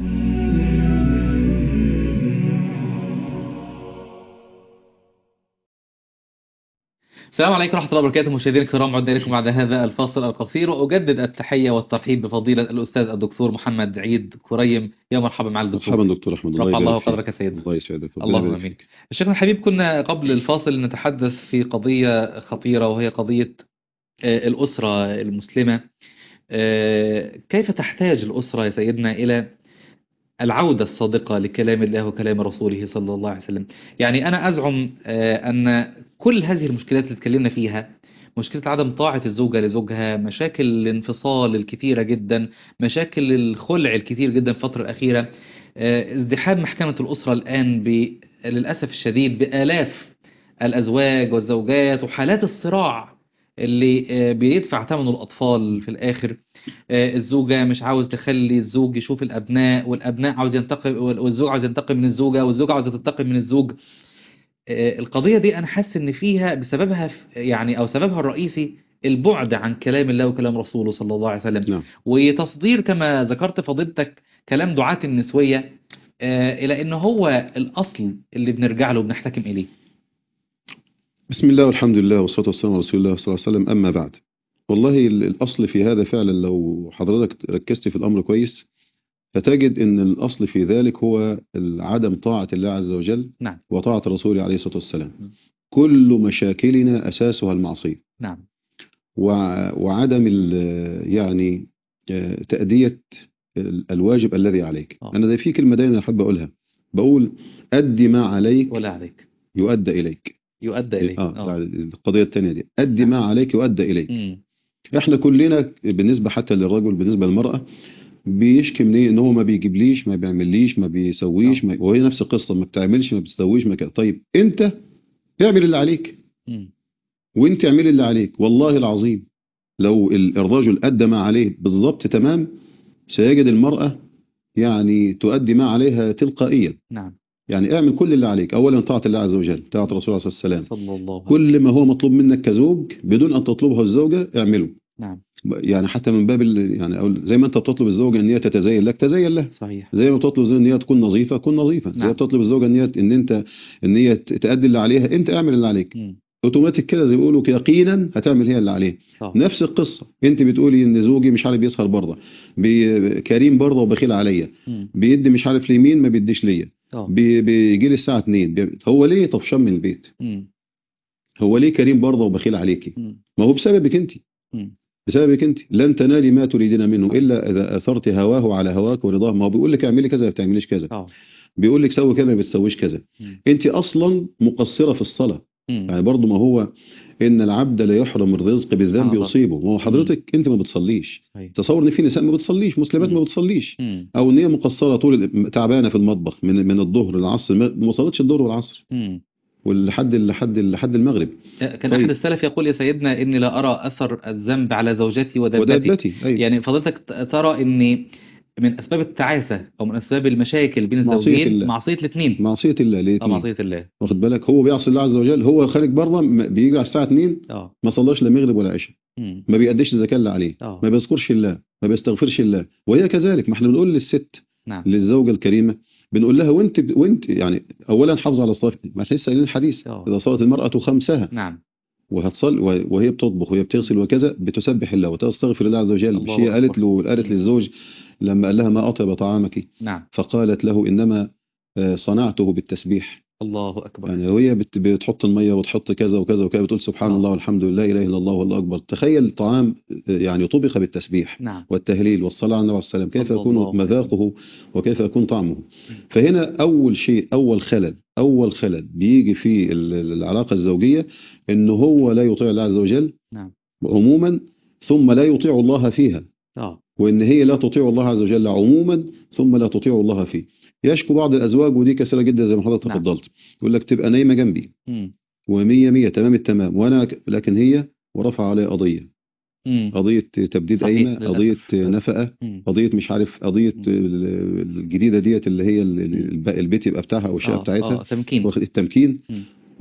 السلام عليكم ورحمة الله وبركاته مشاهدينا الكرام عدنا إليكم بعد هذا الفاصل القصير وأجدد التحية والترحيب بفضيلة الأستاذ الدكتور محمد عيد كريم يا مرحبا مع الدكتور مرحبا دكتور احمد الله رفع الله يبارك فيك. قدرك سيدنا الله يسعدك ربنا اللهم يبارك امين فيك. شيخنا الحبيب كنا قبل الفاصل نتحدث في قضية خطيرة وهي قضية آه، الأسرة المسلمة آه، كيف تحتاج الأسرة يا سيدنا إلى العودة الصادقة لكلام الله وكلام رسوله صلى الله عليه وسلم يعني أنا أزعم آه، أن كل هذه المشكلات اللي اتكلمنا فيها مشكلة عدم طاعة الزوجة لزوجها مشاكل الانفصال الكثيرة جدا مشاكل الخلع الكثير جدا في الفترة الأخيرة آه، ازدحام محكمة الأسرة الآن ب- للأسف الشديد بآلاف الأزواج والزوجات وحالات الصراع اللي آه، بيدفع ثمنه الأطفال في الآخر آه، الزوجة مش عاوز تخلي الزوج يشوف الأبناء والأبناء عاوز ينتقم والزوج عاوز ينتقم من الزوجة والزوجة عاوزة تنتقم من الزوج آه، القضية دي أنا حاسس إن فيها بسببها ف- يعني أو سببها الرئيسي البعد عن كلام الله وكلام رسوله صلى الله عليه وسلم نعم وتصدير كما ذكرت فضيلتك كلام دعاة النسوية آه، إلى إن هو الأصل اللي بنرجع له وبنحتكم إليه بسم الله والحمد لله والصلاة والسلام على رسول الله صلى الله عليه وسلم أما بعد والله ال- الأصل في هذا فعلا لو حضرتك ركزت في الأمر كويس فتجد أن الأصل في ذلك هو عدم طاعة الله عز وجل نعم وطاعة رسوله عليه الصلاة والسلام م. كل مشاكلنا أساسها المعصية نعم وع- وعدم ال- يعني آه، تأدية ال- الواجب الذي عليك آه. أنا ده في كلمة دايما أحب أقولها بقول أدي ما عليك ولا عليك يؤدى إليك يؤدى إليه اه آه. القضية الثانية دي أدي ما عليك يؤدى إليك مم. احنا كلنا بالنسبة حتى للرجل بالنسبة للمرأة بيشكي من ايه ان هو ما بيجيبليش ما بيعمليش ما بيسويش ما وهي نفس القصة ما بتعملش ما بتسويش ما كده طيب انت اعمل اللي عليك مم. وانت اعملي اللي عليك والله العظيم لو ال- الرجل أدى ما عليه بالضبط تمام سيجد المرأة يعني تؤدي ما عليها تلقائيا نعم يعني اعمل كل اللي عليك اولا طاعة الله عز وجل طاعة الرسول عليه الصلاة والسلام صلى الله عليه كل ما هو مطلوب منك كزوج بدون ان تطلبه الزوجة اعمله نعم يعني حتى من باب ال- يعني أقول زي ما انت بتطلب الزوجة ان هي تتزين لك تزين لها صحيح زي ما بتطلب الزوجة ان هي تكون نظيفة كن نظيفة زي نعم. ما بتطلب الزوجة ان هي ان انت ان هي ت- تأدي اللي عليها انت اعمل اللي عليك مم. اوتوماتيك كده زي ما بيقولوا كده يقينا هتعمل هي اللي عليه صح. نفس القصة انت بتقولي ان زوجي مش عارف يسهر بره بي- كريم بره وبخيل عليا مم. بيدي مش عارف ليمين ما بيديش ليا آه. بي- بيجي لي الساعة 2 بي- هو ليه طفشان من البيت مم. هو ليه كريم برضه وبخيل عليكي مم. ما هو بسببك انت مم. بسببك انت لن تنالي ما تريدين منه الا اذا اثرت هواه على هواك ورضاه ما هو بيقول لك اعملي كذا ما بتعمليش كذا آه. بيقول لك سوي كذا ما بتسويش كذا مم. انت اصلا مقصره في الصلاه مم. يعني برضه ما هو ان العبد لا يحرم الرزق سبحان بالذنب الله. يصيبه ما هو حضرتك انت ما بتصليش صحيح تصور ان في نساء ما بتصليش مسلمات مم. ما بتصليش مم. او ان هي مقصره طول ال- تعبانه في المطبخ من من الظهر للعصر ما ما وصلتش الظهر والعصر مم. ولحد لحد لحد المغرب كان طيب. أحد السلف يقول يا سيدنا إني لا أرى أثر الذنب على زوجتي ودابتي ودابتي ايوه يعني فضلتك ت- ترى ان من اسباب التعاسه او من اسباب المشاكل بين معصية الزوجين الله. معصيه الاثنين معصيه الله ليه اه معصيه الله واخد بالك هو بيعصي الله عز وجل هو خارج بره م- بيجي على الساعه 2 اه ما صلاش لا مغرب ولا عشاء مم. ما بيأديش الزكاه اللي عليه اه ما بيذكرش الله ما بيستغفرش الله وهي كذلك ما احنا بنقول للست نعم للزوجه الكريمه بنقول لها وانت وانت يعني اولا حافظ على الصلاه ما احنا لسه قايلين الحديث آه. اذا صلت المراه خمسها نعم وهتصل وهي بتطبخ وهي بتغسل وكذا بتسبح الله وتستغفر الله عز وجل الله مش هي قالت أكبر. له قالت مم. للزوج لما قال لها ما اطيب طعامك نعم فقالت له انما آه، صنعته بالتسبيح الله اكبر يعني وهي بت- بتحط الميه وتحط كذا وكذا وكذا بتقول سبحان آه. الله والحمد لله لا اله الا الله والله اكبر تخيل الطعام آه، يعني طبخ بالتسبيح نعم والتهليل والصلاه على النبي عليه السلام كيف صلى يكون الله عليه مذاقه وكيف يكون طعمه فهنا اول شيء اول خلل اول خلل بيجي في ال- ال- العلاقه الزوجيه ان هو لا يطيع الله عز وجل نعم عموما ثم لا يطيع الله فيها اه وان هي لا تطيع الله عز وجل عموما ثم لا تطيع الله فيه يشكو بعض الازواج ودي كثيره جدا زي ما حضرتك نعم. تفضلت يقول لك تبقى نايمه جنبي مم. ومية مية تمام التمام وانا ك- لكن هي ورفع عليها قضيه مم. قضيه تبديد صحيح، قايمه للأسف. قضيه للأسف. نفقه مم. قضيه مش عارف قضيه مم. ال- الجديده ديت اللي هي ال- ال- الب- البيت يبقى بتاعها او الشقه اه بتاعتها اه تمكين واخد التمكين مم.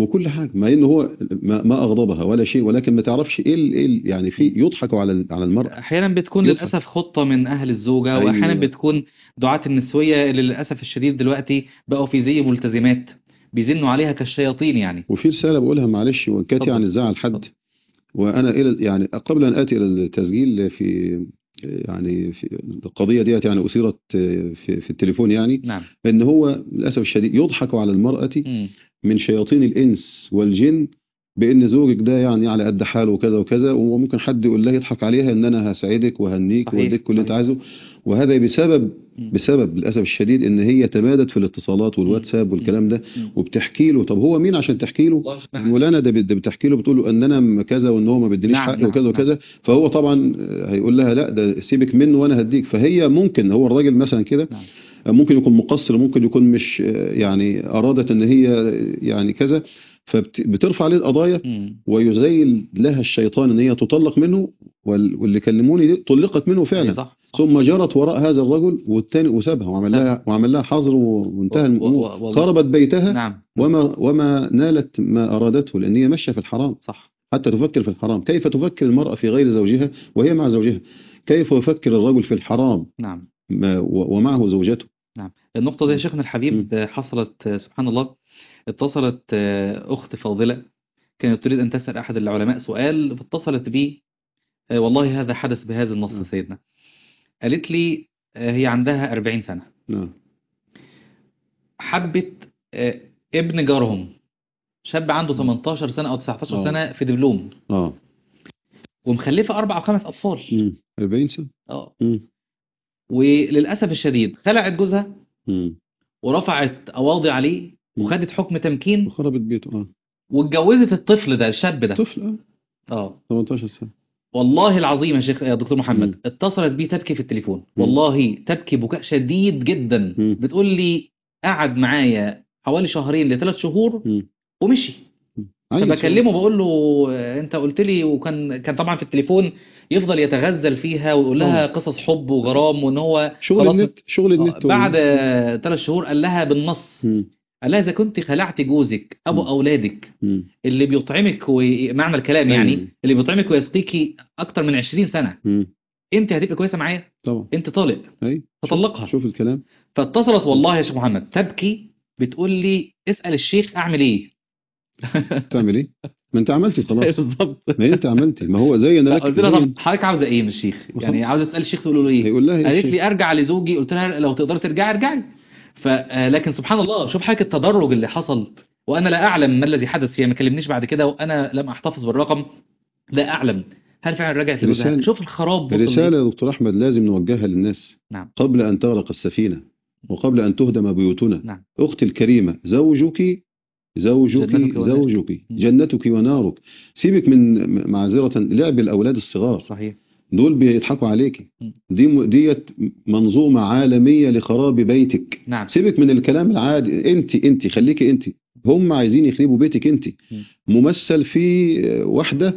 وكل حاجه مع ان هو ما, ما اغضبها ولا شيء ولكن ما تعرفش ايه ال- إيه ال- يعني في يضحكوا على ال- على المراه احيانا بتكون يضحك. للاسف خطه من اهل الزوجه أيوة. واحيانا بتكون دعاة النسويه اللي للاسف الشديد دلوقتي بقوا في زي ملتزمات بيزنوا عليها كالشياطين يعني وفي رساله بقولها معلش وان كانت اتفضل. يعني تزعل حد اتفضل. وانا الى يعني قبل ان اتي الى التسجيل في يعني في القضيه ديت يعني اثيرت في, في التليفون يعني نعم ان هو للاسف الشديد يضحك على المراه مم. من شياطين الانس والجن بان زوجك ده يعني على قد حاله وكذا وكذا وممكن حد يقول لها يضحك عليها ان انا هساعدك وهنيك صحيح، واديك كل اللي انت صحيح. عايزه وهذا بسبب مم. بسبب للاسف الشديد ان هي تمادت في الاتصالات والواتساب والكلام ده مم. وبتحكي له طب هو مين عشان تحكي له نعم. مولانا ده بت- ده بتحكي له بتقول له ان انا كذا وان هو ما بيدينيش نعم، حقي نعم، وكذا نعم. وكذا فهو طبعا هيقول لها لا ده سيبك منه وانا هديك فهي ممكن هو الراجل مثلا كده نعم. ممكن يكون مقصر ممكن يكون مش يعني ارادت ان هي يعني كذا فبترفع عليه القضايا مم. ويزيل لها الشيطان ان هي تطلق منه وال- واللي كلموني دي طلقت منه فعلا صح صح. ثم جرت وراء هذا الرجل والتاني وسابها وعمل لها وعمل لها حظر وانتهى و- الامور و- و- خربت بيتها نعم وما وما نالت ما ارادته لان هي ماشيه في الحرام صح حتى تفكر في الحرام كيف تفكر المراه في غير زوجها وهي مع زوجها كيف يفكر الرجل في الحرام نعم ما- و- ومعه زوجته نعم النقطة دي يا شيخنا الحبيب حصلت آه، سبحان الله اتصلت آه، أخت فاضلة كانت تريد أن تسأل أحد العلماء سؤال فاتصلت بي آه، والله هذا حدث بهذا النص نعم. سيدنا قالت لي آه، هي عندها 40 سنة نعم حبت آه، ابن جارهم شاب عنده 18 سنة أو 19 آه. سنة في دبلوم اه ومخلفة أربع أو خمس أطفال مم. 40 سنه اه مم. وللأسف الشديد خلعت جوزها مم. ورفعت قواضي عليه مم. وخدت حكم تمكين وخربت بيته اه واتجوزت الطفل ده الشاب ده طفل اه اه 18 سنه والله العظيم يا شيخ يا دكتور محمد مم. اتصلت بي تبكي في التليفون والله تبكي بكاء شديد جدا مم. بتقول لي قعد معايا حوالي شهرين لثلاث شهور مم. ومشي عيل فبكلمه بقول له آه، انت قلت لي وكان كان طبعا في التليفون يفضل يتغزل فيها ويقول لها طبعا. قصص حب وغرام وان هو شغل خلاص النت شغل آه، النت بعد ثلاث شهور قال لها بالنص مم. قال لها اذا كنت خلعت جوزك ابو مم. اولادك مم. اللي بيطعمك ومعنى الكلام يعني أيوة. اللي بيطعمك ويسقيكي اكتر من 20 سنه مم. انت هتبقى كويسه معايا طبعا انت طالق اي فطلقها شوف الكلام فاتصلت والله يا شيخ محمد تبكي بتقول لي اسال الشيخ اعمل ايه تعمل ايه ما انت عملتي خلاص بالظبط ما انت عملتي ما هو زين لك قلت لها زين. طب حضرتك عاوزه ايه من الشيخ يعني خلاص. عاوزه تسال الشيخ تقول له ايه هيقول لها قالت ايه لي ارجع لزوجي قلت لها لو تقدري ترجعي ارجعي ف آه، لكن سبحان الله شوف حضرتك التدرج اللي حصل وانا لا اعلم ما الذي حدث هي ما كلمنيش بعد كده وانا لم احتفظ بالرقم لا اعلم هل فعلا رجعت لجوزها رسالة- شوف الخراب وصل لإيه. الرسالة يا دكتور أحمد لازم نوجهها للناس نعم. قبل أن تغرق السفينة وقبل أن تهدم بيوتنا نعم. أختي الكريمة زوجك زوجك جنتك ونارك. زوجك مم. جنتك ونارك سيبك من معذرة لعب الأولاد الصغار صحيح دول بيضحكوا عليك مم. دي م- ديت منظومة عالمية لخراب بيتك نعم سيبك من الكلام العادي انت انت خليكي انت هم عايزين يخربوا بيتك انت مم. ممثل في وحدة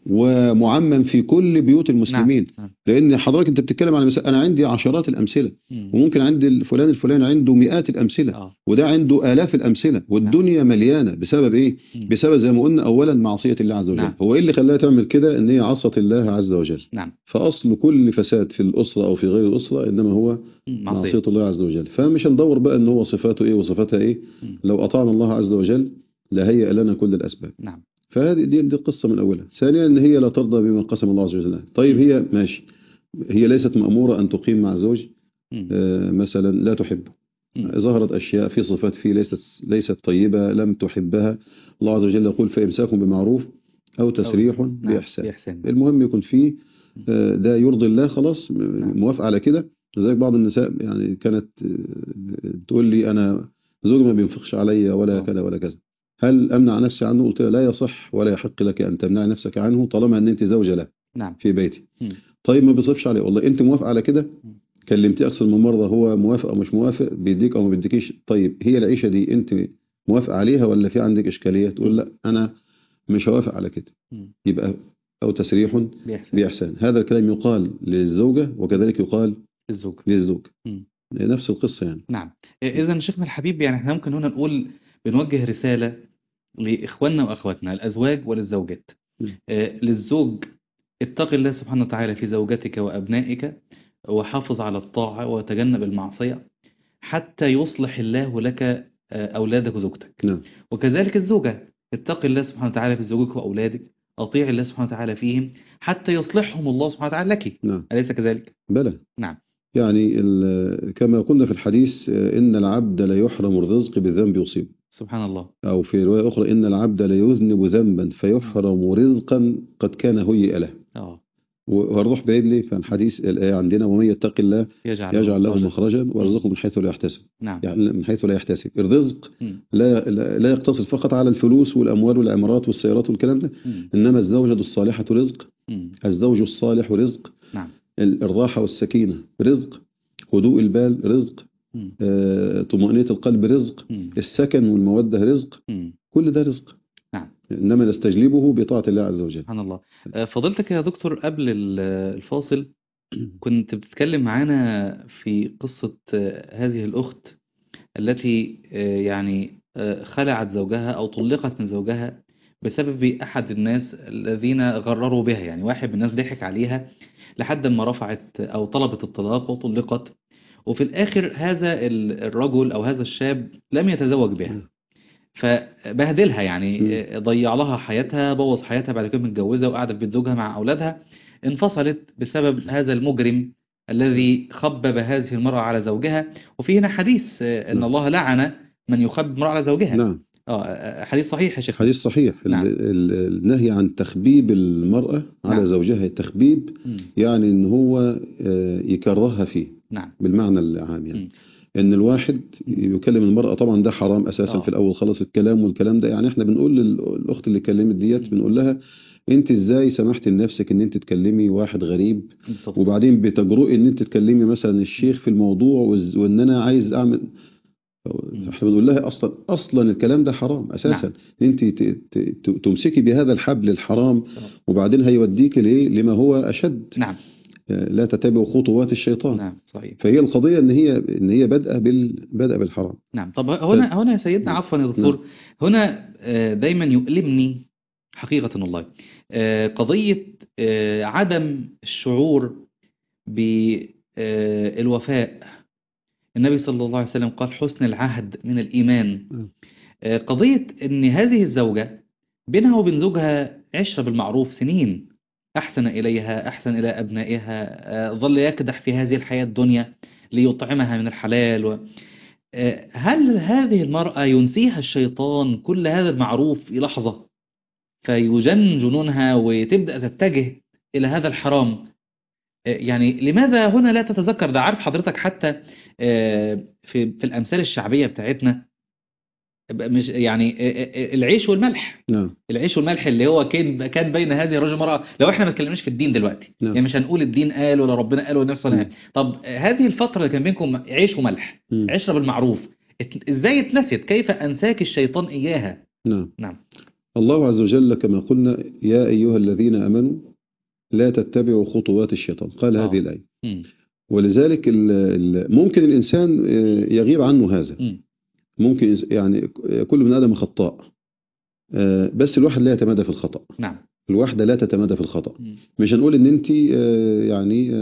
ومعمم في كل بيوت المسلمين نعم. لان حضرتك انت بتتكلم على مثال انا عندي عشرات الامثله مم. وممكن عند الفلان الفلاني عنده مئات الامثله اه وده عنده الاف الامثله والدنيا مليانه بسبب ايه مم. بسبب زي ما قلنا اولا معصيه الله عز وجل نعم. هو ايه اللي خلاها تعمل كده ان هي عصت الله عز وجل نعم فاصل كل فساد في الاسره او في غير الاسره انما هو مم. معصيه معصية الله عز وجل فمش هندور بقى ان هو صفاته ايه وصفاتها ايه مم. لو اطعنا الله عز وجل لهيئ لنا كل الاسباب نعم فهذه دي, دي القصة من أولها ثانيا أن هي لا ترضى بما قسم الله عز وجل لها. طيب هي ماشي هي ليست مأمورة أن تقيم مع زوج مم. آه، مثلا لا تحبه مم. ظهرت أشياء في صفات فيه ليست ليست طيبة لم تحبها الله عز وجل يقول فإمساك بمعروف أو تسريح نعم. بإحسان بإحسان المهم يكون فيه آه، ده يرضي الله خلاص م- نعم. موافقة على كده لذلك بعض النساء يعني كانت آه، تقول لي أنا زوجي ما بينفقش عليا ولا آه. كذا ولا كذا هل أمنع نفسي عنه قلت لها لا يصح ولا يحق لك أن تمنع نفسك عنه طالما أن أنت زوجة له نعم في بيتي مم. طيب ما بيصرفش عليه والله أنت موافقة على كده مم. كلمتي أكثر من مرة هو موافق أو مش موافق بيديك أو ما بيديكيش طيب هي العيشة دي أنت موافقة عليها ولا في عندك إشكالية تقول لا أنا مش هوافق على كده مم. يبقى أو تسريح بإحسان بإحسان هذا الكلام يقال للزوجة وكذلك يقال الزوج للزوج مم. نفس القصة يعني نعم إذا شيخنا الحبيب يعني احنا ممكن هنا نقول بنوجه رسالة لإخواننا وأخواتنا الأزواج وللزوجات م. آه، للزوج اتق الله سبحانه وتعالى في زوجتك وأبنائك وحافظ على الطاعة وتجنب المعصية حتى يصلح الله لك آه، أولادك وزوجتك نعم وكذلك الزوجة اتق الله سبحانه وتعالى في زوجك وأولادك أطيع الله سبحانه وتعالى فيهم حتى يصلحهم الله سبحانه وتعالى لك نعم أليس كذلك؟ بلى نعم يعني ال- كما قلنا في الحديث آه، إن العبد لا يحرم الرزق بالذنب يصيب سبحان الله أو في رواية أخرى إن العبد لا يذنب ذنبا فيحرم رزقا قد كان هيئ له اه وهنروح بعيد ليه فالحديث الآية عندنا ومن يتق الله يجعل يجعل له مخرجا. مخرجا ويرزقه من حيث لا يحتسب نعم يعني من حيث لا يحتسب الرزق مم. لا لا لا يقتصر فقط على الفلوس والأموال والعمارات والسيارات والكلام ده مم. إنما الزوجة الصالحة رزق مم. الزوج الصالح رزق نعم ال- الراحة والسكينة رزق هدوء البال رزق مم. آه، طمأنينة القلب رزق مم. السكن والمودة رزق مم. كل ده رزق نعم. إنما نستجلبه بطاعة الله عز وجل سبحان الله آه، فضيلتك يا دكتور قبل ال- الفاصل كنت بتتكلم معانا في قصة آه، هذه الأخت التي آه، يعني آه، خلعت زوجها أو طلقت من زوجها بسبب أحد الناس الذين غرروا بها يعني واحد من الناس ضحك عليها لحد ما رفعت أو طلبت الطلاق وطلقت وفي الآخر هذا ال- الرجل أو هذا الشاب لم يتزوج بها فبهدلها يعني مم. آه، ضيع لها حياتها بوظ حياتها بعد كده متجوزة وقاعدة في بيت زوجها مع أولادها انفصلت بسبب هذا المجرم الذي خبب هذه المرأة على زوجها وفي هنا حديث آه، أن نعم. الله لعن من يخبب امرأة على زوجها نعم اه آه، حديث صحيح يا شيخ حديث صحيح ال- نعم. ال- النهي عن تخبيب المرأة على نعم. زوجها التخبيب مم. يعني ان هو آه، يكرهها فيه نعم بالمعنى العام يعني مم. ان الواحد يكلم المرأة طبعا ده حرام اساسا آه. في الاول خالص الكلام والكلام ده يعني احنا بنقول للاخت اللي اتكلمت ديت مم. بنقول لها انت ازاي سمحت لنفسك ان انت تكلمي واحد غريب بالظبط. وبعدين بتجرؤي ان انت تكلمي مثلا الشيخ في الموضوع وز- وان انا عايز اعمل احنا بنقول لها اصلا اصلا الكلام ده حرام اساسا نعم. ان انت ت- ت- ت- تمسكي بهذا الحبل الحرام آه. وبعدين هيوديك لايه لما هو اشد نعم آه، لا تتبعوا خطوات الشيطان نعم صحيح فهي القضيه ان هي ان هي بادئه بال بدأ بالحرام نعم طب هنا هنا يا سيدنا نعم. عفوا يا دكتور هنا آه، دايما يؤلمني حقيقة والله آه، قضية آه، عدم الشعور بالوفاء النبي صلى الله عليه وسلم قال حسن العهد من الإيمان نعم. آه، قضية أن هذه الزوجة بينها وبين زوجها عشرة بالمعروف سنين أحسن إليها أحسن إلى أبنائها آه، ظل يكدح في هذه الحياة الدنيا ليطعمها من الحلال و... آه، هل هذه المرأة ينسيها الشيطان كل هذا المعروف في لحظة فيجن جنونها وتبدأ تتجه إلى هذا الحرام آه، يعني لماذا هنا لا تتذكر ده عارف حضرتك حتى آه، في في الأمثال الشعبية بتاعتنا مش يعني آه، آه، العيش والملح نعم العيش والملح اللي هو كان كان بين هذه الرجل والمرأة لو احنا ما اتكلمناش في الدين دلوقتي نعم. يعني مش هنقول الدين قال ولا ربنا قال ولا النبي صلى الله عليه وسلم طب آه، هذه الفترة اللي كان بينكم عيش وملح مم. عشرة بالمعروف ات- ازاي اتنسيت كيف انساك الشيطان اياها نعم نعم الله عز وجل كما قلنا يا ايها الذين امنوا لا تتبعوا خطوات الشيطان قال آه. هذه الايه مم. ولذلك ال- ال- ممكن الانسان آه، يغيب عنه هذا مم. ممكن إنس- يعني كل من ادم خطاء آه، بس الواحد لا يتمادى في الخطأ نعم الواحدة لا تتمادى في الخطأ مم. مش هنقول ان انت آه، يعني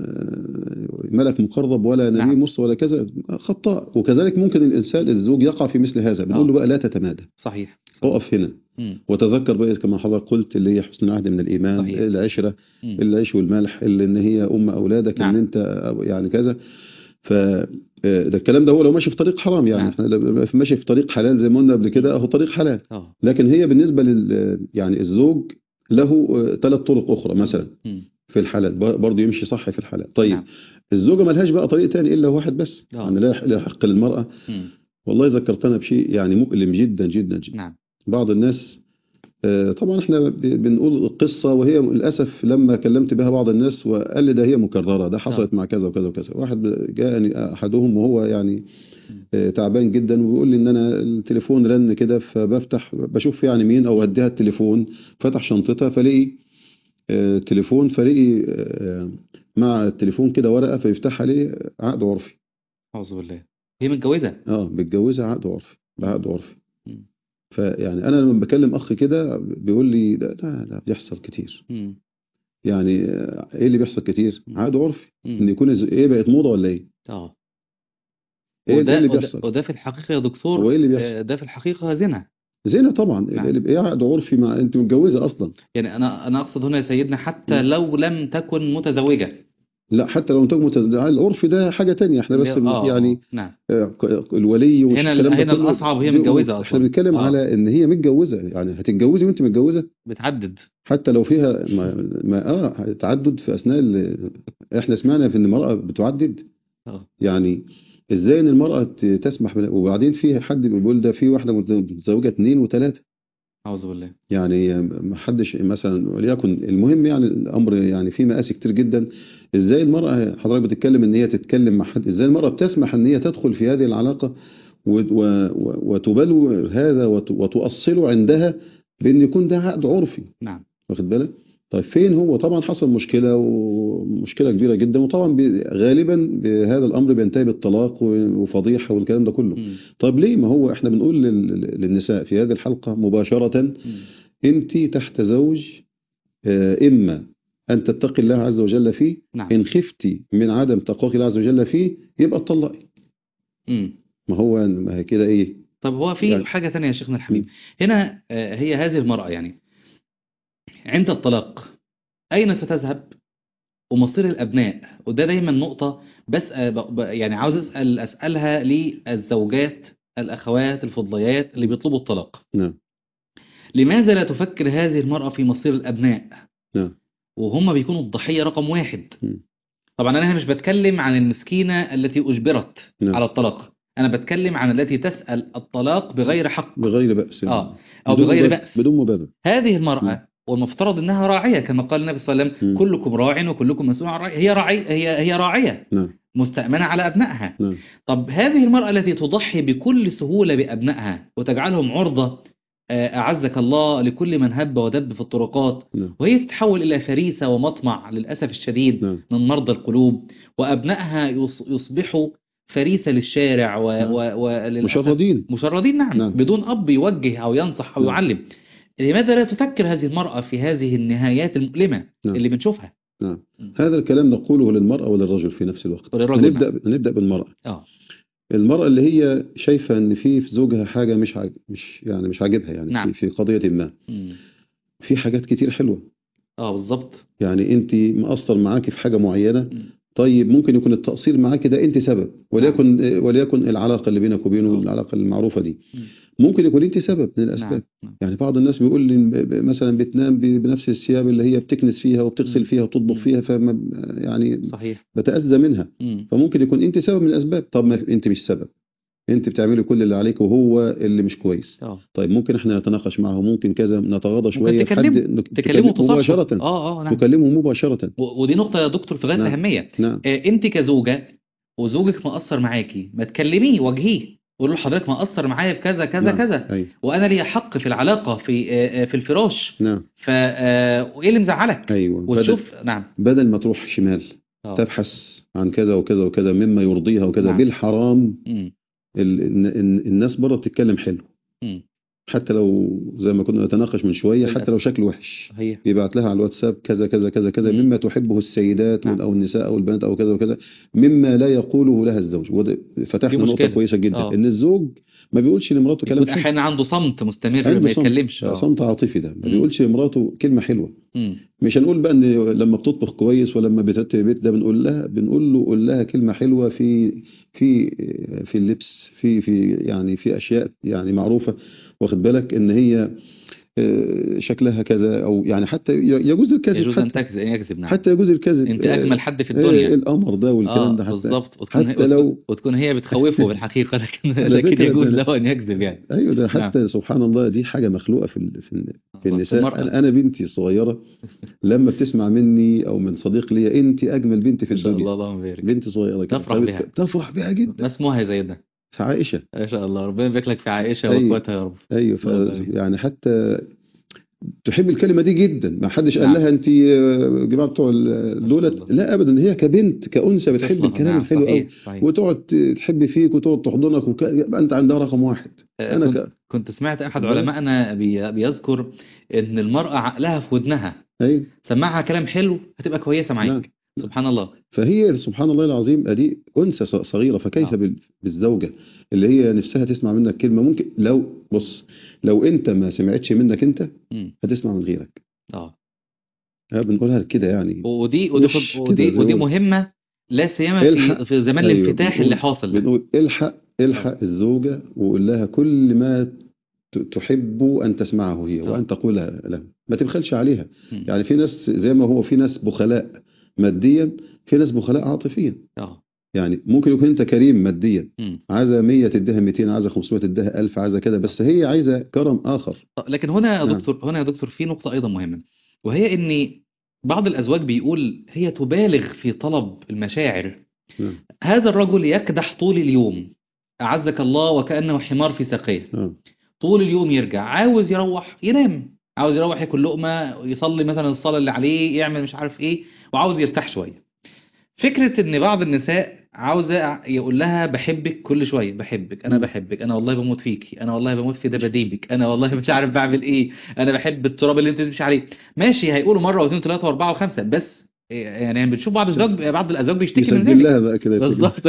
آه، ملك مقرب ولا نبي نعم. مرسل ولا كذا خطاء وكذلك ممكن الانسان الزوج يقع في مثل هذا بنقول آه. له بقى لا تتمادى صحيح اقف هنا مم. وتذكر بقى كما حضرتك قلت اللي هي حسن العهد من الايمان صحيح. العشره مم. العيش والملح اللي ان هي ام اولادك نعم. ان انت يعني كذا ف آه، ده الكلام ده هو لو ماشي في طريق حرام يعني نعم. احنا لو ماشي في طريق حلال زي ما قلنا قبل كده اهو طريق حلال اه لكن هي بالنسبه لل يعني الزوج له ثلاث طرق اخرى مثلا مم. في الحلال ب- برضه يمشي صح في الحلال طيب نعم. الزوجه ملهاش بقى طريق تاني الا واحد بس آه. يعني لا يح- لا يحق للمراه مم. والله ذكرتنا بشيء يعني مؤلم جدا جدا جدا نعم بعض الناس آه، طبعا احنا ب- بنقول قصة وهي للأسف لما كلمت بها بعض الناس وقال لي ده هي مكررة ده حصلت مع كذا وكذا وكذا واحد جاءني أحدهم وهو يعني آه، تعبان جدا وبيقول لي ان انا التليفون رن كده فبفتح بشوف يعني مين او اديها التليفون فتح شنطتها فلاقي آه، تليفون فلاقي آه، مع التليفون كده ورقة فيفتحها عليه عقد عرفي اعوذ بالله هي متجوزة اه بتجوزها عقد عرفي بعقد عرفي مم. فيعني انا لما بكلم اخ كده بيقول لي لا لا لا بيحصل كتير مم. يعني آه، ايه اللي بيحصل كتير مم. عاد عرفي ان مم. يكون الز- ايه بقت موضه ولا ايه اه ايه وده اللي وده, بيحصل وده في الحقيقة يا هو دكتور ايه اللي بيحصل آه، ده في الحقيقة زنا زنا طبعا نعم. اللي ايه عقد عرفي مع انت متجوزه اصلا يعني أنا أنا أقصد هنا يا سيدنا حتى مم. لو لم تكن متزوجة لا حتى لو انت متز... العرف ده حاجه تانية احنا بس اللي- آه يعني آه، نعم آه، ك- الولي ومش هنا الكلام ده هنا كله الأصعب وهي دي متجوزة احنا أصلا بنتكلم آه على ان هي متجوزه يعني هتتجوزي وانت متجوزه بتعدد حتى لو فيها ما, ما اه تعدد في اثناء ال... احنا سمعنا في ان المراه بتعدد اه يعني ازاي ان المراه ت- تسمح بنا وبعدين في حد بيقول ده في واحده متزوجه اثنين وثلاثه أعوذ بالله يعني ما حدش مثلا وليكن المهم يعني الامر يعني في مقاس كتير جدا ازاي المراه حضرتك بتتكلم ان هي تتكلم مع حد ازاي المراه بتسمح ان هي تدخل في هذه العلاقه و- و- و- وتبلور هذا وت- وتؤصله عندها بان يكون ده عقد عرفي نعم واخد بالك طيب فين هو طبعا حصل مشكله ومشكله كبيره جدا وطبعا بي- غالبا بهذا الامر بينتهي بالطلاق و- وفضيحه والكلام ده كله مم. طيب ليه ما هو احنا بنقول لل- للنساء في هذه الحلقه مباشره مم. انت تحت زوج آه، اما ان تتقي الله عز وجل فيه نعم ان خفتي من عدم تقواك الله عز وجل فيه يبقى اتطلقي مم. ما هو ما هي كده ايه طب هو في يعني- حاجة تانية يا شيخنا الحبيب مم. هنا آه، هي هذه المرأة يعني عند الطلاق أين ستذهب ومصير الأبناء وده دايما نقطة بس آه، ب- ب- يعني عاوز أسأل أسألها للزوجات الأخوات الفضليات اللي بيطلبوا الطلاق نعم لماذا لا تفكر هذه المرأة في مصير الأبناء نعم وهم بيكونوا الضحية رقم واحد مم. طبعا أنا هنا مش بتكلم عن المسكينة التي أجبرت نعم. على الطلاق أنا بتكلم عن التي تسأل الطلاق بغير حق بغير بأس آه أو بدون بغير مبرر- بأس بدون مبرر هذه مم. المرأة والمفترض انها راعية كما قال النبي صلى الله عليه وسلم مم. كلكم راع وكلكم مسؤول عن رعية هي راعي هي هي راعية نعم مستأمنة على أبنائها نعم طب هذه المرأة التي تضحي بكل سهولة بأبنائها وتجعلهم عرضة آه، أعزك الله لكل من هب ودب في الطرقات نعم وهي تتحول إلى فريسة ومطمع للأسف الشديد نعم من مرضى القلوب وأبنائها يص- يصبحوا فريسة للشارع و... نعم. و... وللأسف مشردين مشردين نعم, نعم. بدون أب يوجه أو ينصح أو نعم. يعلم لماذا لا تفكر هذه المرأة في هذه النهايات المؤلمة نعم. اللي بنشوفها نعم هذا الكلام نقوله للمرأة وللرجل في نفس الوقت وللرجل هنبدأ هنبدأ بالمرأة اه المرأة اللي هي شايفة ان في في زوجها حاجة مش عاج... مش يعني مش عاجبها يعني نعم. في, في قضية ما مم. في حاجات كتير حلوة اه بالظبط يعني انت مقصر معاكي في حاجة معينة مم. طيب ممكن يكون التقصير معاكي ده انت سبب وليكن وليكن العلاقة اللي بينك وبينه آه. العلاقة المعروفة دي مم. ممكن يكون انت سبب من الاسباب نعم نعم. يعني بعض الناس بيقول لي ب- ب- مثلا بتنام ب- بنفس الثياب اللي هي بتكنس فيها مم. وبتغسل فيها وتطبخ مم. فيها فما يعني صحيح بتأذى منها مم. فممكن يكون انت سبب من الاسباب طب ما انت مش سبب انت بتعملي كل اللي عليك وهو اللي مش كويس اه طيب ممكن احنا نتناقش معه ممكن كذا نتغاضى ممكن شويه تكلمه نك- تكلمه تصالحه مباشره اه اه نعم تكلمه مباشره و- ودي نقطة يا دكتور في غاية نعم. الأهمية نعم آه انت كزوجة وزوجك مقصر معاكي ما تكلميه واجهيه قول له حضرتك مقصر معايا في كذا كذا نعم. كذا ايوه وانا لي حق في العلاقة في آه آه، في الفراش نعم ف آه، وايه اللي مزعلك ايوه بدل, وتشوف نعم بدل ما تروح شمال آه. تبحث عن كذا وكذا وكذا مما يرضيها وكذا نعم. بالحرام مم. ال- ال- ال- الناس بره بتتكلم حلو مم. حتى لو زي ما كنا نتناقش من شويه للأسف. حتى لو شكله وحش صحيح يبعت لها على الواتساب كذا كذا كذا كذا مم. مما تحبه السيدات نعم. او النساء او البنات او كذا وكذا مما لا يقوله لها الزوج وده فتحنا دي نقطه مشكلة. كويسه جدا آه. ان الزوج ما بيقولش لمراته كلام يكون حلو احيانا عنده صمت مستمر عنده ما صمت. يتكلمش آه. صمت عاطفي ده ما مم. بيقولش لمراته كلمه حلوه مم. مش هنقول بقى ان لما بتطبخ كويس ولما بترتب البيت ده بنقول لها بنقول له قول لها كلمه حلوه في في في اللبس في في يعني في اشياء يعني معروفه واخد بالك ان هي آه، شكلها كذا او يعني حتى يجوز الكذب يجوز ان حتى, تكذب ان يكذب نعم حتى يجوز الكذب انت آه، اجمل حد في آه، الدنيا القمر ده والكلام اه ده حتى بالظبط وتكون حتى وتكون- لو وتكون هي بتخوفه بالحقيقة لكن على لكن فكرة يجوز ده- له ان يكذب يعني ايوه ده حتى سبحان الله دي حاجه مخلوقه في ال- في ال- في النساء المرأة. انا أنا بنتي الصغيره لما بتسمع مني او من صديق ليا انت اجمل بنت في ما شاء الدنيا الله اللهم بارك بنت صغيره كده تفرح فبت- بها. تفرح بها جدا ما اسمها يا سيدنا عائشه ما شاء الله ربنا يبارك لك في عائشة أيوة. واخواتها يا رب ايوه ف الله يبارك. يعني حتى تحب الكلمة دي جدا ما حدش قال نعم. لها انت آه، جماعة بتوع ال- دولت الله. لا ابدا هي كبنت كأنثى بتحب طفلة، الكلام نعم، الحلو قوي صحيح صحيح وتقعد تحب فيك وتقعد تحضنك وك... يبقى انت عندها رقم واحد آه، انا كنت ك... كنت سمعت أحد بالك؟ علمائنا بي- بيذكر إن المرأة عقلها في ودنها ايوه سمعها كلام حلو هتبقى كويسة نعم. معاك سبحان الله فهي سبحان الله العظيم ادي انثى ص- صغيره فكيف آه. بال- بالزوجه اللي هي نفسها تسمع منك كلمه ممكن لو بص لو انت ما سمعتش منك انت مم. هتسمع من غيرك اه ها بنقولها كده يعني ودي ودي, مش كده ودي, زي ودي ما- مهمة لا سيما الحق. في في زمان أيوة، الانفتاح بنقول- اللي حاصل ده بنقول الحق الحق الزوجه وقول لها كل ما ت- تحب ان تسمعه هي آه. وان تقولها له ما تبخلش عليها مم. يعني في ناس زي ما هو في ناس بخلاء ماديا في ناس بخلاء عاطفيا اه يعني ممكن يكون انت كريم ماديا مم. عايزه 100 تديها 200 عايزه 500 تديها 1000 عايزه كده بس هي عايزه كرم اخر طب لكن هنا يا نعم. دكتور هنا يا دكتور في نقطة أيضا مهمة وهي إن بعض الأزواج بيقول هي تبالغ في طلب المشاعر نعم. هذا الرجل يكدح طول اليوم أعزك الله وكأنه حمار في ساقيه اه طول اليوم يرجع عاوز يروح ينام عاوز يروح ياكل لقمة يصلي مثلا الصلاة اللي عليه يعمل مش عارف إيه وعاوز يرتاح شوية فكرة إن بعض النساء عاوزة يقول لها بحبك كل شوية بحبك أنا مم. بحبك أنا والله بموت فيكي أنا والله بموت في دباديبك أنا والله مش عارف بعمل إيه أنا بحب التراب اللي أنت بتمشي عليه ماشي هيقولوا مرة واثنين وثلاثة وأربعة وخمسة بس يعني بنشوف بعض الزوج بعض الأزواج بيشتكي من يسجل ذلك لها بقى كده يسجل. بالظبط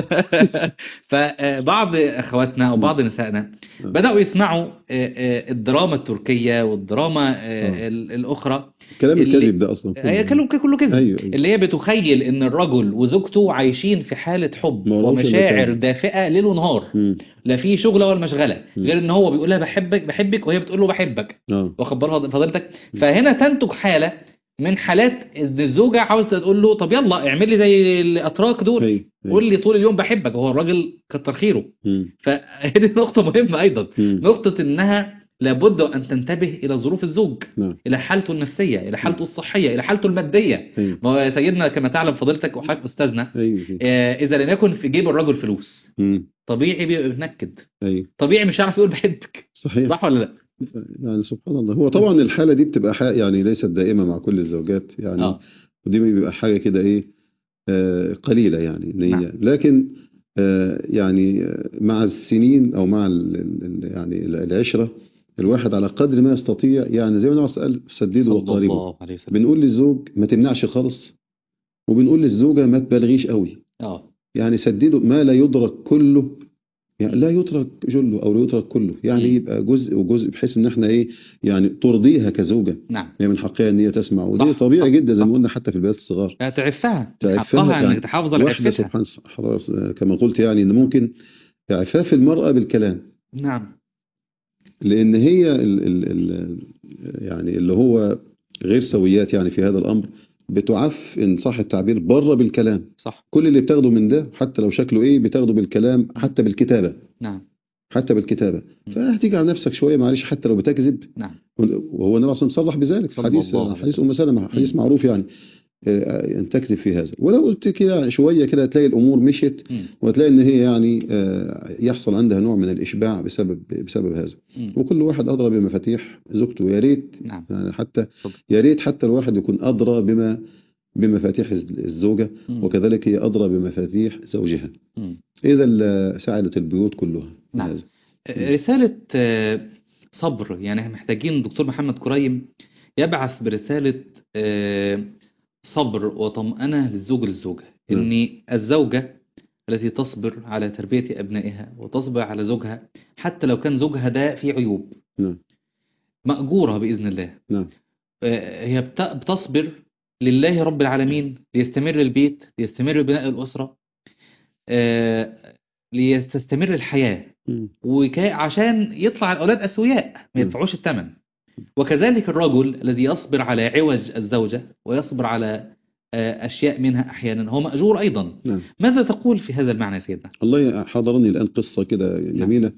فبعض اخواتنا او بعض نسائنا آه. بداوا يسمعوا آه، آه، الدراما التركيه والدراما آه، آه. ال- الاخرى كلام اللي- الكذب ده اصلا هي كله كله كذب ايوه ايوه اللي هي بتخيل ان الرجل وزوجته عايشين في حاله حب ما وراهمش إلا ومشاعر كلام. دافئه ليل ونهار مم. لا في شغله ولا مشغله مم. غير ان هو بيقول لها بحبك بحبك وهي بتقول له بحبك اه واخد بال فضيلتك فهنا تنتج حاله من حالات ان الزوجه عاوزه تقول له طب يلا اعمل لي زي الاتراك دول ايوه أيوة. قول لي طول اليوم بحبك هو الراجل كتر خيره مم. فهذه نقطة مهمة أيضا مم. نقطة إنها لابد أن تنتبه إلى ظروف الزوج نعم إلى حالته النفسية إلى حالته الصحية إلى حالته المادية ايوه ما هو يا سيدنا كما تعلم فضيلتك وحضرتك أستاذنا ايوه آه، إذا لم يكن في جيب الرجل فلوس مم. طبيعي بيبقى بينكد ايوه طبيعي مش هيعرف يقول بحبك صحيح صح ولا لا؟ يعني سبحان الله هو طبعا الحاله دي بتبقى حاجة يعني ليست دائمه مع كل الزوجات يعني آه ودي بيبقى حاجه كده ايه آه قليله يعني ان هي نعم. لكن آه يعني آه، مع السنين او مع ال ال يعني العشره الواحد على قدر ما يستطيع يعني زي ما النبي قال سددوا صلى وقاربوا الله عليه وسلم بنقول للزوج ما تمنعش خالص وبنقول للزوجه ما تبالغيش قوي آه يعني سددوا ما لا يدرك كله يعني لا يترك جله او لا يترك كله يعني مم. يبقى جزء وجزء بحيث ان احنا ايه يعني ترضيها كزوجه نعم هي من حقها ان هي تسمع ودي صح، طبيعي صح، جدا زي صح. ما قلنا حتى في البلاد الصغار آه، تعفها تعفها حقها يعني إنك تحافظ على واحده عفتها سبحان خلاص كما قلت يعني ان ممكن اعفاف المراه بالكلام نعم لان هي ال ال ال يعني اللي هو غير سويات يعني في هذا الامر بتعف ان صح التعبير بره بالكلام صح كل اللي بتاخده من ده حتى لو شكله ايه بتاخده بالكلام حتى بالكتابه نعم حتى بالكتابه فهتيجي على نفسك شويه معلش حتى لو بتكذب نعم وهو النبي صلى صرح بذلك صلى حديث الله عليه حديث وسلم. ام سلمة حديث مم. معروف يعني آه، ان تكذب في هذا ولو قلت كده شويه كده هتلاقي الامور مشيت مم. وتلاقي ان هي يعني آه، يحصل عندها نوع من الاشباع بسبب بسبب هذا مم. وكل واحد ادرى بمفاتيح زوجته يا ريت نعم يعني حتى اتفضل. يا ريت حتى الواحد يكون ادرى بما بمفاتيح الزوجه مم. وكذلك هي ادرى بمفاتيح زوجها مم. اذا لسعدت البيوت كلها نعم. هذا. رسالة آه، صبر يعني احنا محتاجين دكتور محمد كريم يبعث برسالة آه، صبر وطمأنة للزوج للزوجة نعم. إن الزوجة التي تصبر على تربية أبنائها وتصبر على زوجها حتى لو كان زوجها ده فيه عيوب نعم مأجورة بإذن الله نعم آه، هي بت- بتصبر لله رب العالمين ليستمر البيت ليستمر بناء الأسرة آه، لتستمر الحياة مم. وكا- عشان يطلع الأولاد أسوياء ما مم. يدفعوش الثمن وكذلك الرجل الذي يصبر على عوج الزوجة ويصبر على آه، أشياء منها أحيانا هو مأجور أيضا نعم ماذا تقول في هذا المعنى يا سيدنا؟ الله حضرني الآن قصة كده جميلة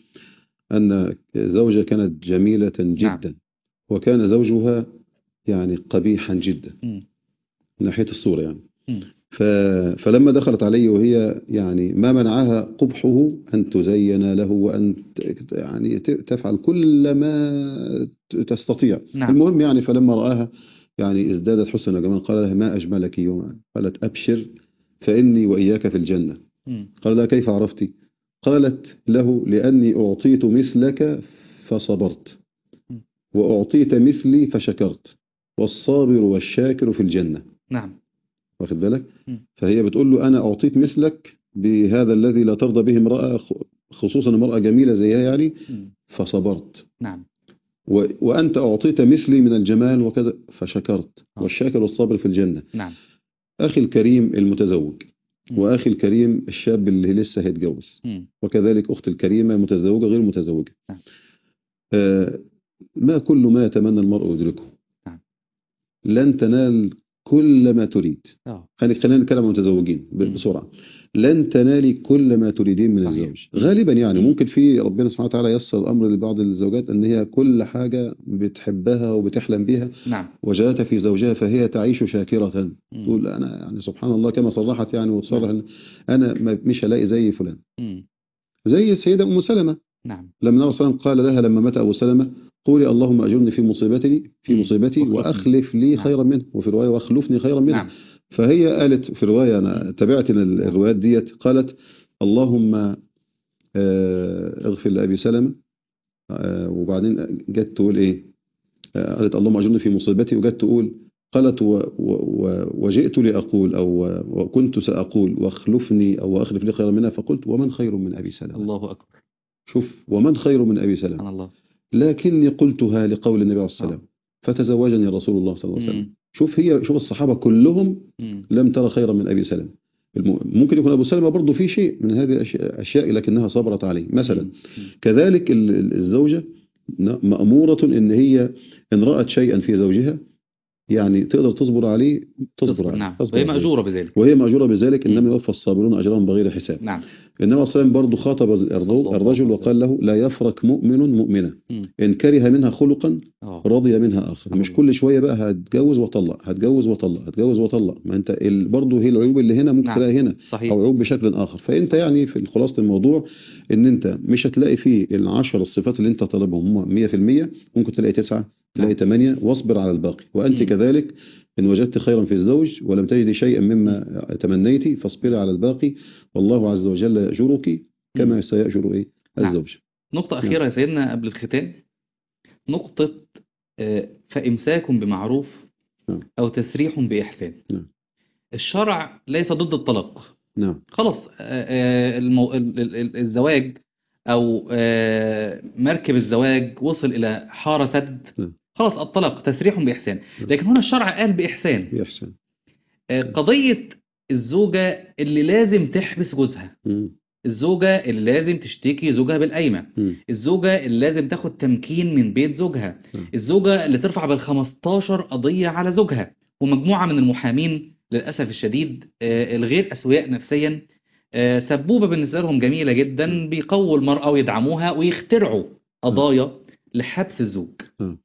أن زوجة كانت جميلة جدا وكان زوجها يعني قبيحا جدا مم. من ناحية الصورة يعني مم. ف... فلما دخلت عليه وهي يعني ما منعها قبحه أن تزين له وأن ت- يعني ت- تفعل كل ما ت- تستطيع نعم. المهم يعني فلما رآها يعني ازدادت حسنا وجمالا قال لها ما أجملك يوما قالت أبشر فإني وإياك في الجنة مم. قال لها كيف عرفتي قالت له لأني أعطيت مثلك فصبرت م. وأعطيت مثلي فشكرت والصابر والشاكر في الجنة نعم واخد بالك م. فهي بتقول له أنا أعطيت مثلك بهذا الذي لا ترضى به امرأة خ- خصوصا امرأة جميلة زيها يعني مم. فصبرت نعم و... وأنت أعطيت مثلي من الجمال وكذا فشكرت آه. والشاكر والصابر في الجنة نعم أخي الكريم المتزوج م. وأخي الكريم الشاب اللي لسه هيتجوز مم. وكذلك أختي الكريمة المتزوجة غير المتزوجة نعم. آه ما كل ما يتمنى المرء يدركه نعم. لن تنال كل ما تريد اه خلينا خلينا نتكلم عن المتزوجين ب- مم. بسرعة لن تنالي كل ما تريدين من صحيح. الزوج غالبا يعني مم. ممكن في ربنا سبحانه وتعالى يسر الأمر لبعض الزوجات أن هي كل حاجة بتحبها وبتحلم بها نعم وجدتها في زوجها فهي تعيش شاكرة مم. تقول أنا يعني سبحان الله كما صرحت يعني وتصرح نعم. إن أنا ما- مش هلاقي زي فلان مم. زي السيدة أم سلمة نعم لما النبي صلى الله عليه وسلم قال لها لما مات أبو سلمة قولي اللهم أجرني في مصيبتي في مم. مصيبتي واخلفني. وأخلف لي نعم. خيرا منه وفي رواية واخلفني خيرا منه نعم فهي قالت في رواية أنا تابعت ال- الروايات ديت قالت اللهم آه، اغفر لأبي سلمة آه، وبعدين جت تقول إيه آه، قالت اللهم أجرني في مصيبتي وجت تقول قالت و و و وجئت لأقول أو وكنت سأقول واخلفني أو أخلف لي خيرا منها فقلت ومن خير من أبي سلمة الله أكبر شوف ومن خير من أبي سلمة سبحان الله لكني قلتها لقول النبي عليه الصلاة آه. والسلام فتزوجني رسول الله صلى الله عليه وسلم مم. شوف هي شوف الصحابة كلهم مم. لم ترى خيرا من أبي سلمة الم- ممكن يكون أبو سلمة برضه في شيء من هذه الأشياء أشياء لكنها صبرت عليه مثلا مم. كذلك ال- ال- الزوجة ن- مأمورة إن هي إن رأت شيئا في زوجها يعني تقدر تصبر عليه تصبر تصبر عليه نعم تصبر وهي عليه. مأجورة بذلك وهي مأجورة بذلك مم. إنما يوفى الصابرون أجرهم بغير حساب نعم النبي صلى الله عليه وسلم برضه خاطب الرجل الله الرجل عليه وقال له لا يفرق مؤمن مؤمنة مم. إن كره منها خلقا اه رضي منها آخر مش الله. كل شوية بقى هتجوز وطلق هتجوز وطلق هتجوز وطلق ما أنت ال... برضه هي العيوب اللي هنا ممكن نعم. تلاقي هنا صحيح أو عيوب بشكل آخر فأنت يعني في خلاصة الموضوع إن أنت مش هتلاقي فيه العشر الصفات اللي أنت طالبهم هم 100% ممكن تلاقي تسعة تلاقي نعم. ثمانية واصبر على الباقي وأنت مم. كذلك إن وجدت خيرا في الزوج ولم تجد شيئا مما تمنيت فاصبري على الباقي والله عز وجل يأجرك كما سيأجر إيه نعم. الزوج نقطة أخيرة يا سيدنا قبل الختام نقطة آه، فإمساك بمعروف نعم. أو تسريح بإحسان نعم. الشرع ليس ضد الطلاق نعم خلاص آه، آه، المو... ال- ال- ال- الزواج أو آه، مركب الزواج وصل إلى حارة سد نعم. خلاص الطلاق تسريح بإحسان نعم. لكن هنا الشرع قال بإحسان بإحسان آه، قضية الزوجة اللي لازم تحبس جوزها مم. الزوجة اللي لازم تشتكي زوجها بالقايمة مم. الزوجة اللي لازم تاخد تمكين من بيت زوجها نعم. الزوجة اللي ترفع بال 15 قضية على زوجها ومجموعة من المحامين للأسف الشديد آه، الغير أسوياء نفسيا آه، سبوبة بالنسبة لهم جميلة جدا بيقووا المرأة ويدعموها ويخترعوا قضايا لحبس الزوج نعم.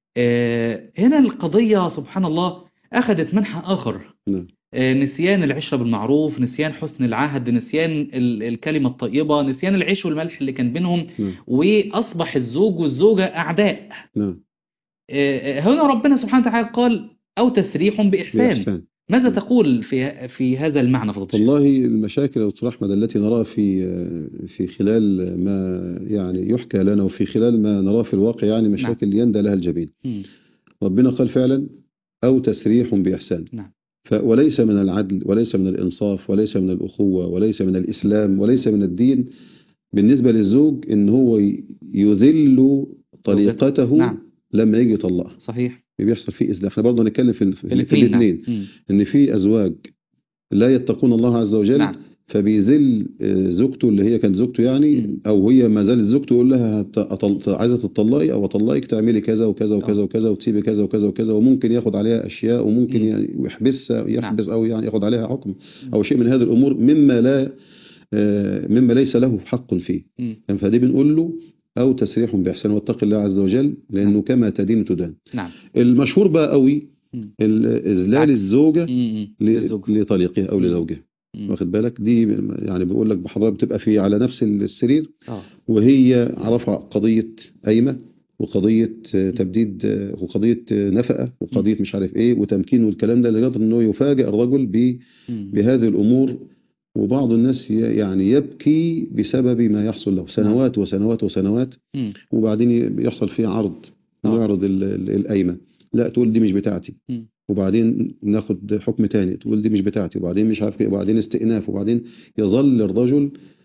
آه، هنا القضية سبحان الله أخذت منحى آخر نعم آه، نسيان العشرة بالمعروف نسيان حسن العهد نسيان ال- الكلمة الطيبة نسيان العيش والملح اللي كان بينهم نعم وأصبح الزوج والزوجة أعداء نعم آه، هنا ربنا سبحانه وتعالى قال أو تسريح بإحسان بإحسان ماذا تقول في في هذا المعنى فضيلة الشيخ؟ والله المشاكل يا دكتور أحمد التي نراها في في خلال ما يعني يحكى لنا وفي خلال ما نراه في الواقع يعني مشاكل يندى لها الجبين مم. ربنا قال فعلا أو تسريح بإحسان نعم. ف وليس من العدل وليس من الإنصاف وليس من الأخوة وليس من الإسلام وليس من الدين بالنسبة للزوج إن هو ي- يذل طريقته نعم. لما يجي يطلقها صحيح بيحصل فيه إذا احنا برضه نتكلم في, ال- في, في الاثنين الاثنين نعم. مم. ان في ازواج لا يتقون الله عز وجل نعم فبيذل آه، زوجته اللي هي كانت زوجته يعني مم. او هي ما زالت زوجته يقول لها هت- أطل- عايزه تطلقي او اطلقك تعملي كذا وكذا وكذا آه. وكذا وتسيبي كذا وكذا وكذا وممكن ياخد عليها اشياء وممكن مم. يعني يحبسها يحبس او يعني ياخد عليها حكم او شيء من هذه الامور مما لا آه، مما ليس له حق فيه مم. فدي بنقول له او تسريح باحسان واتق الله عز وجل لانه كما تدين تدان نعم المشهور بقى قوي مم. ال- إذلال عكس. الزوجة مم. ل- للزوج. لطليقها أو مم. لزوجها مم. واخد بالك دي يعني بيقول لك بحضرتك بتبقى في على نفس السرير اه وهي رفع قضية قايمة وقضية آه، تبديد آه، وقضية آه، نفقة وقضية مش عارف ايه وتمكين والكلام ده لغاية انه يفاجئ الرجل ب- مم. بهذه الامور وبعض الناس ي- يعني يبكي بسبب ما يحصل له سنوات وسنوات وسنوات مم. وبعدين ي- يحصل فيه عرض آه. ويعرض ال- ال- القايمة لا تقول دي مش بتاعتي مم. وبعدين ناخد حكم تاني تقول دي مش بتاعتي وبعدين مش عارف ايه وبعدين استئناف وبعدين يظل الرجل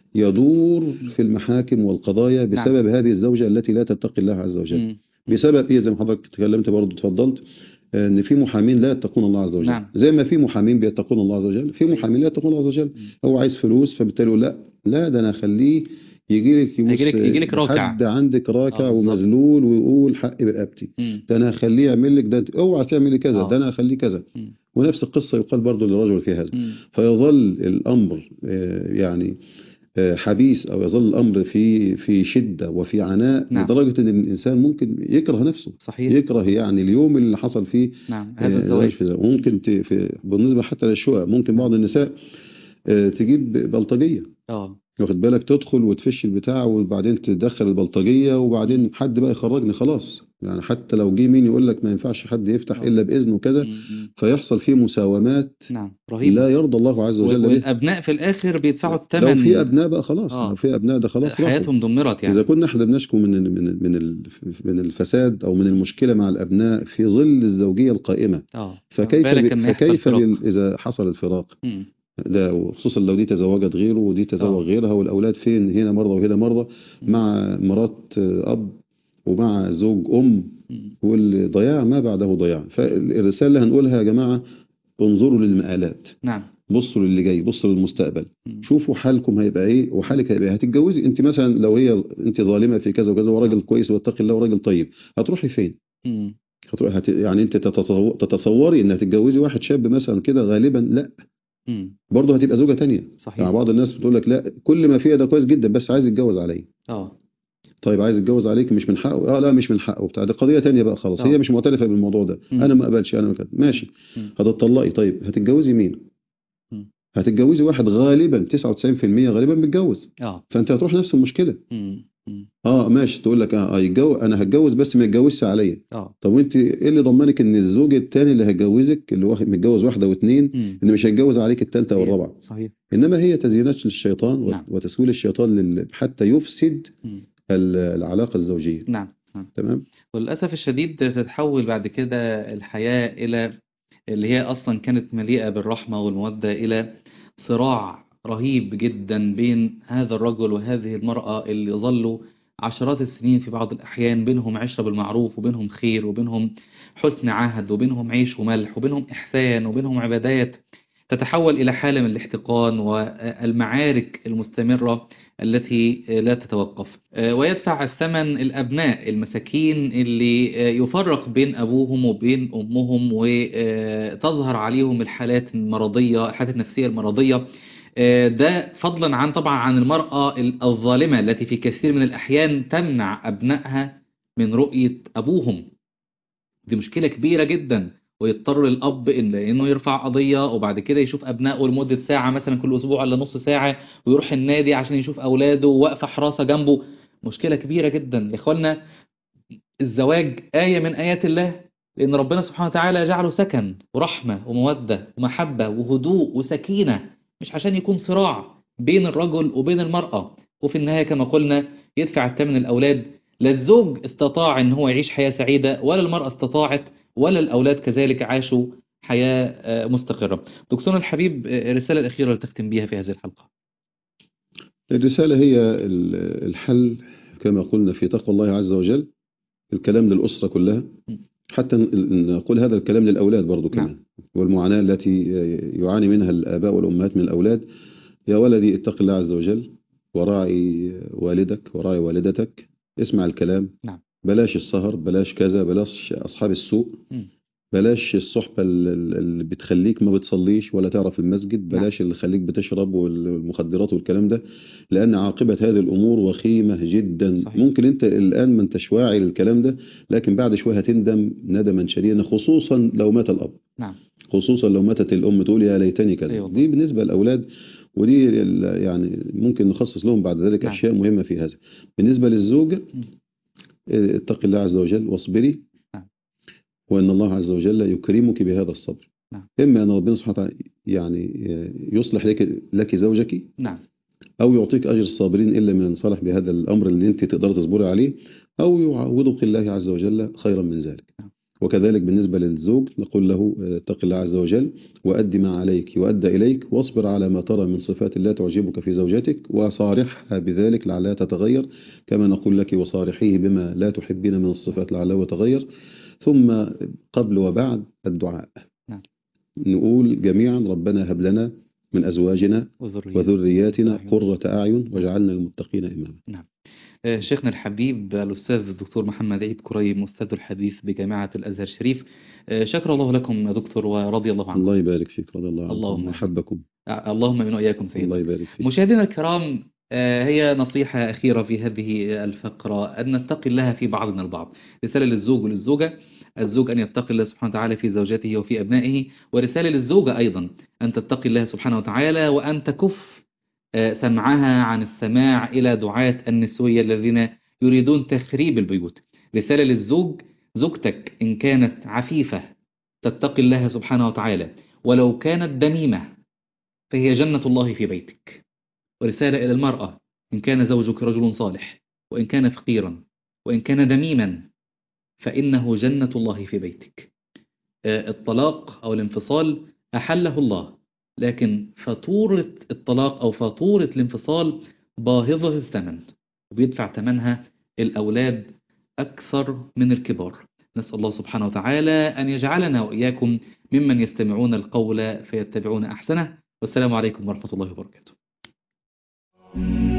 يدور في المحاكم والقضايا بسبب هذه الزوجة التي لا تتقي الله عز وجل مم. بسبب ايه زي ما حضرتك تكلمت برضه اتفضلت آه، ان في محامين لا يتقون الله عز وجل نعم. زي ما في محامين بيتقون الله عز وجل في محامين لا يتقون الله عز وجل هو عايز فلوس فبالتالي يقول لا لا ده انا اخليه يجي لك يبص هيجيلك- يجيلك راكع. حد عندك راكع آه، بالظبط. ومذلول ويقول حقي برقبتي مم. ده انا اخليه يعمل لك ده انت اوعى تعملي كذا آه. ده انا اخليه كذا مم. ونفس القصه يقال برضه للرجل في هذا مم. فيظل الامر آه، يعني آه، حبيس او يظل الامر في في شده وفي عناء نعم. لدرجه ان الانسان ممكن يكره نفسه صحيح يكره يعني اليوم اللي حصل فيه نعم آه، هذا الزواج في زواج. ممكن ت- في بالنسبه حتى للشقق ممكن بعض النساء آه، تجيب بلطجيه اه واخد بالك تدخل وتفش البتاع وبعدين تدخل البلطجيه وبعدين حد بقى يخرجني خلاص يعني حتى لو جه مين يقول لك ما ينفعش حد يفتح آه. الا باذن وكذا مم. مم. فيحصل فيه مساومات نعم رهيب لا يرضى الله عز وجل بها والابناء في الاخر بيدفعوا لو الثمن في ابناء بقى خلاص آه. لو في ابناء ده خلاص راحوا. حياتهم دمرت يعني اذا كنا احنا بنشكو من ال- من ال- من ال- من الفساد او من المشكله مع الابناء في ظل الزوجيه القائمه اه فكيف بالك ب- إن يحصل فكيف فراق. بال- اذا حصل الفراق مم. ده وخصوصا لو دي تزوجت غيره ودي تزوج آه. غيرها والاولاد فين هنا مرضى وهنا مرضى مع مرات اب ومع زوج ام مم. والضياع ما بعده ضياع فالرساله اللي هنقولها يا جماعه انظروا للمآلات نعم بصوا للي جاي بصوا للمستقبل مم. شوفوا حالكم هيبقى ايه وحالك هيبقى إيه. هتتجوزي انت مثلا لو هي انت ظالمه في كذا وكذا وراجل كويس واتقي الله وراجل طيب هتروحي فين مم. هتروحي هت... يعني انت تتصو- تتصوري ان هتتجوزي واحد شاب مثلا كده غالبا لا مم. برضه هتبقى زوجه تانية يعني صحيح بعض الناس بتقول لك لا كل ما فيها ده كويس جدا بس عايز يتجوز عليا اه طيب عايز يتجوز عليك مش من حقه اه لا مش من حقه بتاع دي قضيه تانية بقى خلاص آه. هي مش معترفه بالموضوع ده مم. انا ما اقبلش انا ما كده ماشي مم. هتطلقي طيب هتتجوزي مين مم. هتتجوزي واحد غالبا 99% غالبا متجوز اه فانت هتروح نفس المشكله مم. مم. اه ماشي تقول لك اه يتجوز انا هتجوز بس ما يتجوزش عليا اه طب وانت ايه اللي ضمنك ان الزوج الثاني اللي هيتجوزك اللي واحد متجوز واحده واثنين مم. ان مش هيتجوز عليك الثالثه والرابعه صحيح انما هي تزيينات للشيطان و- نعم. وتسويل الشيطان لل... حتى يفسد مم. ال- العلاقه الزوجيه نعم نعم تمام وللأسف الشديد تتحول بعد كده الحياة إلى اللي هي أصلا كانت مليئة بالرحمة والمودة إلى صراع رهيب جدا بين هذا الرجل وهذه المرأة اللي ظلوا عشرات السنين في بعض الأحيان بينهم عشرة بالمعروف وبينهم خير وبينهم حسن عهد وبينهم عيش وملح وبينهم إحسان وبينهم عبادات تتحول إلى حالة من الاحتقان والمعارك المستمرة التي لا تتوقف ويدفع الثمن الأبناء المساكين اللي يفرق بين أبوهم وبين أمهم وتظهر عليهم الحالات المرضية الحالات النفسية المرضية ده فضلا عن طبعا عن المرأة الظالمة التي في كثير من الأحيان تمنع أبنائها من رؤية أبوهم دي مشكلة كبيرة جدا ويضطر الأب إن إنه يرفع قضية وبعد كده يشوف أبنائه لمدة ساعة مثلا كل أسبوع ولا نص ساعة ويروح النادي عشان يشوف أولاده وواقفة حراسة جنبه مشكلة كبيرة جدا يا إخوانا الزواج آية من آيات الله لأن ربنا سبحانه وتعالى جعله سكن ورحمة ومودة ومحبة وهدوء وسكينة مش عشان يكون صراع بين الرجل وبين المرأة وفي النهاية كما قلنا يدفع الثمن الأولاد لا الزوج استطاع ان هو يعيش حياة سعيدة ولا المرأة استطاعت ولا الأولاد كذلك عاشوا حياة مستقرة دكتور الحبيب الرسالة الأخيرة اللي تختم بيها في هذه الحلقة الرساله هي ال- الحل كما قلنا في تقوى الله عز وجل الكلام للاسره كلها حتى ن- نقول هذا الكلام للاولاد برضو كمان نعم. والمعاناه التي يعاني منها الاباء والامهات من الاولاد يا ولدي اتق الله عز وجل وراعي والدك وراعي والدتك اسمع الكلام نعم. بلاش السهر بلاش كذا بلاش أصحاب السوء مم. بلاش الصحبة ال- ال- اللي بتخليك ما بتصليش ولا تعرف المسجد بلاش اللي خليك بتشرب والمخدرات والكلام ده لأن عاقبة هذه الأمور وخيمة جدا صحيح. ممكن أنت الآن ما انتش واعي للكلام ده لكن بعد شوية هتندم ندما شديدا خصوصا لو مات الأب نعم خصوصا لو ماتت الأم تقول يا ليتني كذا أيوة. دي بالنسبة للأولاد ودي ال- يعني ممكن نخصص لهم بعد ذلك نعم. أشياء مهمة في هذا بالنسبة للزوجة اه، اتقي الله عز وجل واصبري نعم. وأن الله عز وجل يكرمك بهذا الصبر نعم. إما أن ربنا سبحانه وتعالى يعني اه، يصلح لك لك زوجك نعم أو يعطيك أجر الصابرين إلا من صلح بهذا الأمر اللي أنت تقدر تصبري عليه أو يعوضك الله عز وجل خيرا من ذلك نعم. وكذلك بالنسبة للزوج نقول له اه، اتق الله عز وجل وأد ما عليك يؤدى إليك واصبر على ما ترى من صفات الله تعجبك في زوجتك وصارحها بذلك لعلها تتغير كما نقول لك وصارحيه بما لا تحبين من الصفات لعله يتغير ثم قبل وبعد الدعاء نعم. نقول جميعا ربنا هب لنا من أزواجنا وذرية وذرياتنا صحيح. قرة أعين واجعلنا للمتقين إماما آه، شيخنا الحبيب الأستاذ الدكتور محمد عيد كريم أستاذ الحديث بجامعة الأزهر الشريف آه، شكر الله لكم يا دكتور ورضي الله عنكم الله يبارك فيك رضي الله عنكم اللهم وحبكم آه، اللهم من وإياكم سيدنا الله يبارك فيك مشاهدينا الكرام آه، هي نصيحة أخيرة في هذه الفقرة أن نتقي الله في بعضنا البعض رسالة للزوج وللزوجة الزوج أن يتقي الله سبحانه وتعالى في زوجته وفي أبنائه ورسالة للزوجة أيضا أن تتقي الله سبحانه وتعالى وأن تكف آه، سمعها عن السماع إلى دعاة النسوية الذين يريدون تخريب البيوت رسالة للزوج زوجتك إن كانت عفيفة تتقي الله سبحانه وتعالى ولو كانت دميمة فهي جنة الله في بيتك ورسالة إلى المرأة إن كان زوجك رجل صالح وإن كان فقيرا وإن كان دميما فإنه جنة الله في بيتك آه، الطلاق أو الانفصال أحله الله لكن فاتورة الطلاق أو فاتورة الانفصال باهظة الثمن وبيدفع ثمنها الأولاد أكثر من الكبار نسأل الله سبحانه وتعالى أن يجعلنا وإياكم ممن يستمعون القول فيتبعون أحسنه والسلام عليكم ورحمة الله وبركاته